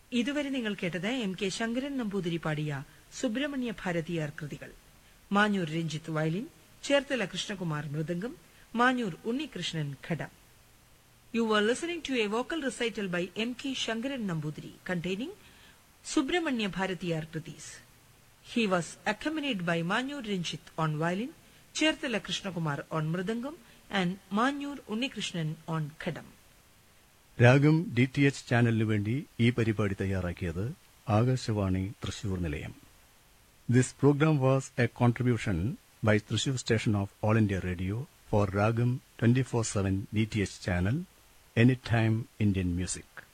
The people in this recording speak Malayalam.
ഇതുവരെ നിങ്ങൾ കേട്ടത് എം കെ ശങ്കരൻ നമ്പൂതിരി പാടിയ സുബ്രഹ്മണ്യ ഭാരതിയാർ കൃതികൾ Manjoor Ranjith violin Cherthala Krishnakumar mridangam Manjoor Unnikrishnan ghatam You were listening to a vocal recital by M. K. Shankaran Nambudiri containing Subramanya Bharatiyar Kritis. He was accompanied by Manyur Rinchit on violin, Cherthala Krishnakumar on mridangam, and Manyur Unnikrishnan on khadam. Ragam D T H ചാനലിനു വേണ്ടി ഈ പരിപാടി തയ്യാറാക്കിയത് ആകാശവാണി തൃശൂർ നിലയം this programme was a contribution by Thrissur station of all India radio for Ragam twenty four seven D T H channel any time Indian music